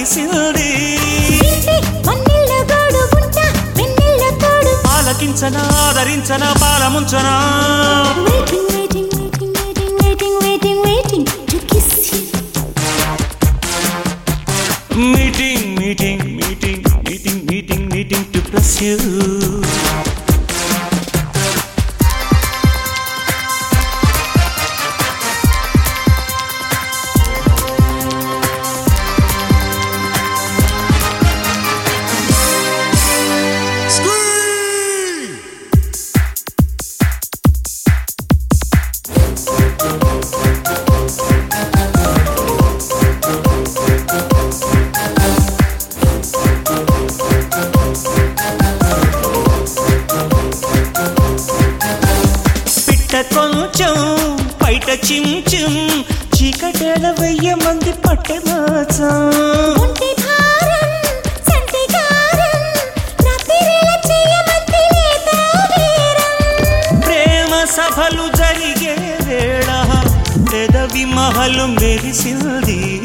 కలిసింది ఇంటి వన్నెల్ల గోడు ఉంట వెన్నెల్ల తోడు ఆలకించనా ఆదరించనా పాలముంచనా waiting waiting waiting waiting waiting waiting waiting to kiss you meeting meeting meeting meeting meeting meeting to plus you పిట్ట కొంచెం బయట చించం చీకటేల వెయ్య మంది పట్టెమాచం ఒంటి భారం సంటి కారం రాత్రివేళ చేయమంది లేదా వీరం ప్రేమ సభలు జరిగే వేళ పెదవి మహలు మెరిసింది